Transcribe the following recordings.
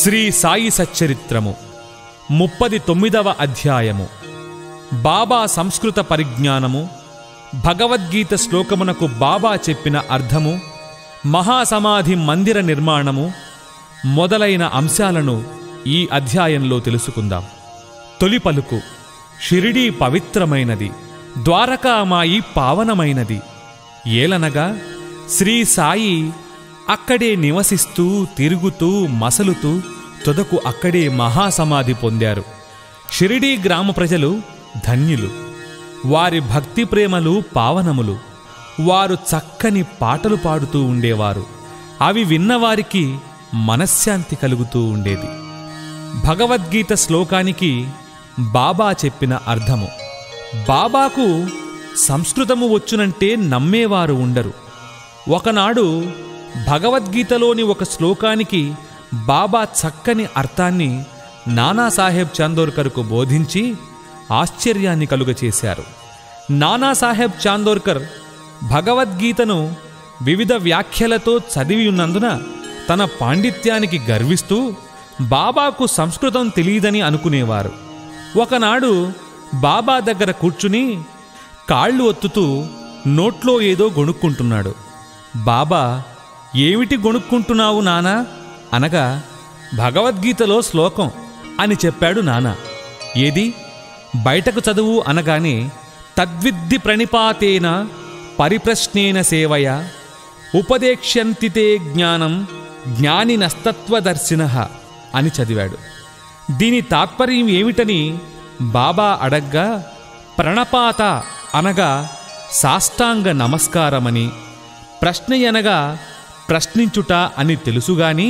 శ్రీ సాయి సచ్చరిత్రము ముప్పది తొమ్మిదవ అధ్యాయము బాబా సంస్కృత పరిజ్ఞానము భగవద్గీత శ్లోకమునకు బాబా చెప్పిన అర్థము మహాసమాధి మందిర నిర్మాణము మొదలైన అంశాలను ఈ అధ్యాయంలో తెలుసుకుందాం తొలి పలుకు షిరిడీ పవిత్రమైనది ద్వారకామాయి పావనమైనది ఏలనగా శ్రీ సాయి అక్కడే నివసిస్తూ తిరుగుతూ మసలుతూ తుదకు అక్కడే మహాసమాధి పొందారు షిరిడీ గ్రామ ప్రజలు ధన్యులు వారి భక్తి ప్రేమలు పావనములు వారు చక్కని పాటలు పాడుతూ ఉండేవారు అవి విన్నవారికి మనశ్శాంతి కలుగుతూ ఉండేది భగవద్గీత శ్లోకానికి బాబా చెప్పిన అర్థము బాబాకు సంస్కృతము వచ్చునంటే నమ్మేవారు ఉండరు ఒకనాడు భగవద్గీతలోని ఒక శ్లోకానికి బాబా చక్కని అర్థాన్ని నానాసాహెబ్ చాందోర్కర్కు బోధించి ఆశ్చర్యాన్ని కలుగచేశారు నానాసాహెబ్ చాందోర్కర్ భగవద్గీతను వివిధ వ్యాఖ్యలతో చదివి ఉన్నందున తన పాండిత్యానికి గర్విస్తూ బాబాకు సంస్కృతం తెలియదని అనుకునేవారు ఒకనాడు బాబా దగ్గర కూర్చుని కాళ్ళు ఒత్తుతూ నోట్లో ఏదో గొణుక్కుంటున్నాడు బాబా ఏమిటి గొణుక్కుంటున్నావు నానా అనగా భగవద్గీతలో శ్లోకం అని చెప్పాడు నాన్న ఏది బయటకు చదువు అనగానే తద్విద్ది ప్రణిపాతేన పరిప్రశ్నేన సేవయ ఉపదేక్ష్యంతితే జ్ఞానం జ్ఞానినస్తత్వదర్శిన అని చదివాడు దీని తాత్పర్యం ఏమిటని బాబా అడగ్గా ప్రణపాత అనగా సాష్టాంగ నమస్కారమని ప్రశ్న అనగా ప్రశ్నించుట అని తెలుసుగాని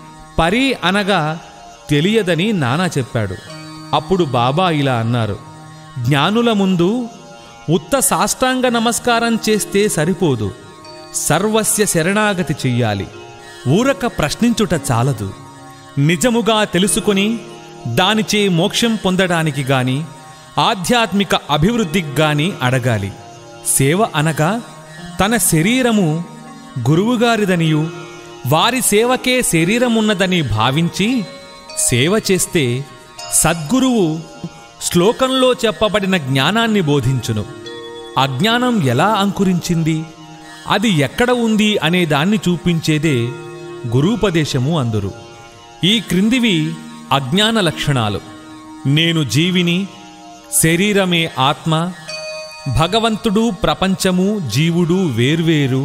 పరి అనగా తెలియదని నానా చెప్పాడు అప్పుడు బాబా ఇలా అన్నారు జ్ఞానుల ముందు ఉత్త సాష్టాంగ నమస్కారం చేస్తే సరిపోదు సర్వస్య శరణాగతి చెయ్యాలి ఊరక ప్రశ్నించుట చాలదు నిజముగా తెలుసుకొని దానిచే మోక్షం పొందడానికి గాని ఆధ్యాత్మిక అభివృద్ధికి గాని అడగాలి సేవ అనగా తన శరీరము గురువుగారిదనియు వారి సేవకే శరీరమున్నదని భావించి సేవ చేస్తే సద్గురువు శ్లోకంలో చెప్పబడిన జ్ఞానాన్ని బోధించును అజ్ఞానం ఎలా అంకురించింది అది ఎక్కడ ఉంది అనే దాన్ని చూపించేదే గురూపదేశము అందురు ఈ క్రిందివి అజ్ఞాన లక్షణాలు నేను జీవిని శరీరమే ఆత్మ భగవంతుడు ప్రపంచము జీవుడు వేర్వేరు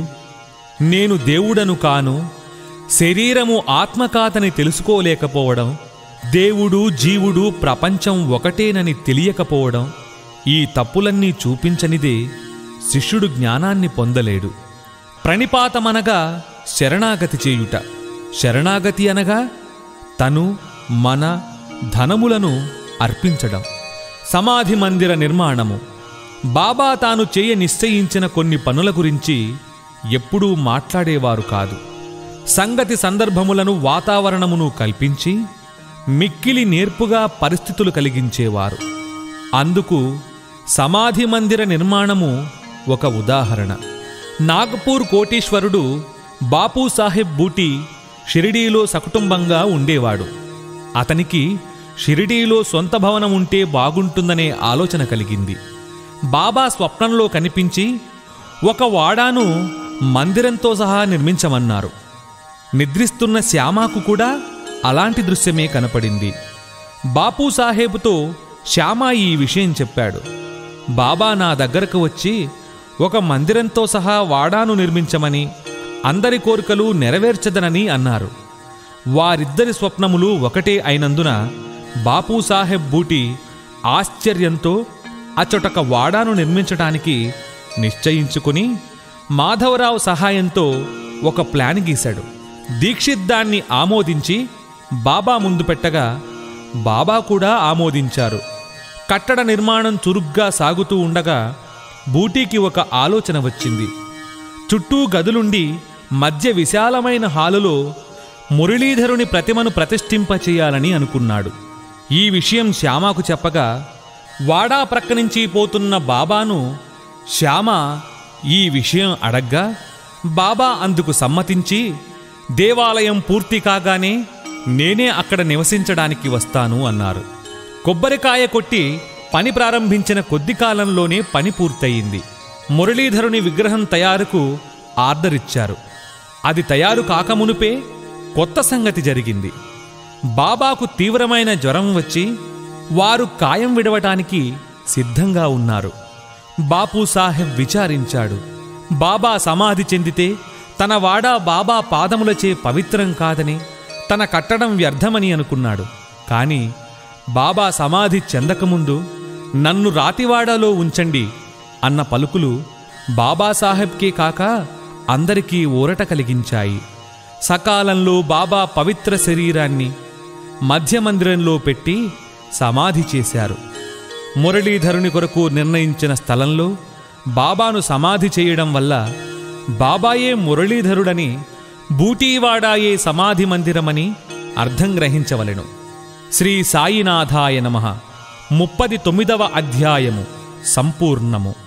నేను దేవుడను కాను శరీరము ఆత్మ కాదని తెలుసుకోలేకపోవడం దేవుడు జీవుడు ప్రపంచం ఒకటేనని తెలియకపోవడం ఈ తప్పులన్నీ చూపించనిదే శిష్యుడు జ్ఞానాన్ని పొందలేడు ప్రణిపాతమనగా శరణాగతి చేయుట శరణాగతి అనగా తను మన ధనములను అర్పించడం సమాధి మందిర నిర్మాణము బాబా తాను చేయ నిశ్చయించిన కొన్ని పనుల గురించి ఎప్పుడూ మాట్లాడేవారు కాదు సంగతి సందర్భములను వాతావరణమును కల్పించి మిక్కిలి నేర్పుగా పరిస్థితులు కలిగించేవారు అందుకు సమాధి మందిర నిర్మాణము ఒక ఉదాహరణ నాగపూర్ కోటీశ్వరుడు బాపూ సాహెబ్ బూటీ షిరిడీలో సకుటుంబంగా ఉండేవాడు అతనికి షిరిడీలో సొంత భవనం ఉంటే బాగుంటుందనే ఆలోచన కలిగింది బాబా స్వప్నంలో కనిపించి ఒక వాడాను మందిరంతో సహా నిర్మించమన్నారు నిద్రిస్తున్న శ్యామాకు కూడా అలాంటి దృశ్యమే కనపడింది బాపూ సాహేబుతో శ్యామా ఈ విషయం చెప్పాడు బాబా నా దగ్గరకు వచ్చి ఒక మందిరంతో సహా వాడాను నిర్మించమని అందరి కోరికలు నెరవేర్చదనని అన్నారు వారిద్దరి స్వప్నములు ఒకటే అయినందున బాపూ సాహెబ్ బూటి ఆశ్చర్యంతో అచ్చటొక వాడాను నిర్మించటానికి నిశ్చయించుకుని మాధవరావు సహాయంతో ఒక ప్లాన్ గీశాడు దీక్షిత్ దాన్ని ఆమోదించి బాబా ముందు పెట్టగా బాబా కూడా ఆమోదించారు కట్టడ నిర్మాణం చురుగ్గా సాగుతూ ఉండగా బూటీకి ఒక ఆలోచన వచ్చింది చుట్టూ గదులుండి మధ్య విశాలమైన హాలులో మురళీధరుని ప్రతిమను ప్రతిష్ఠింపచేయాలని అనుకున్నాడు ఈ విషయం శ్యామాకు చెప్పగా వాడా ప్రక్క నుంచి పోతున్న బాబాను శ్యామ ఈ విషయం అడగ్గా బాబా అందుకు సమ్మతించి దేవాలయం పూర్తి కాగానే నేనే అక్కడ నివసించడానికి వస్తాను అన్నారు కొబ్బరికాయ కొట్టి పని ప్రారంభించిన కొద్ది కాలంలోనే పని పూర్తయింది మురళీధరుని విగ్రహం తయారుకు ఆర్డర్ ఇచ్చారు అది తయారు కాకమునుపే కొత్త సంగతి జరిగింది బాబాకు తీవ్రమైన జ్వరం వచ్చి వారు కాయం విడవటానికి సిద్ధంగా ఉన్నారు బాపు సాహెబ్ విచారించాడు బాబా సమాధి చెందితే తన వాడా బాబా పాదములచే పవిత్రం కాదని తన కట్టడం వ్యర్థమని అనుకున్నాడు కాని బాబా సమాధి చెందకముందు నన్ను రాతివాడాలో ఉంచండి అన్న పలుకులు బాబాసాహెబ్కే కాక అందరికీ ఊరట కలిగించాయి సకాలంలో బాబా పవిత్ర శరీరాన్ని మధ్య మందిరంలో పెట్టి సమాధి చేశారు మురళీధరుని కొరకు నిర్ణయించిన స్థలంలో బాబాను సమాధి చేయడం వల్ల బాబాయే మురళీధరుడని బూటీవాడాయే సమాధి మందిరమని అర్థం గ్రహించవలెను శ్రీ సాయినాథాయ నమ ముప్పది తొమ్మిదవ అధ్యాయము సంపూర్ణము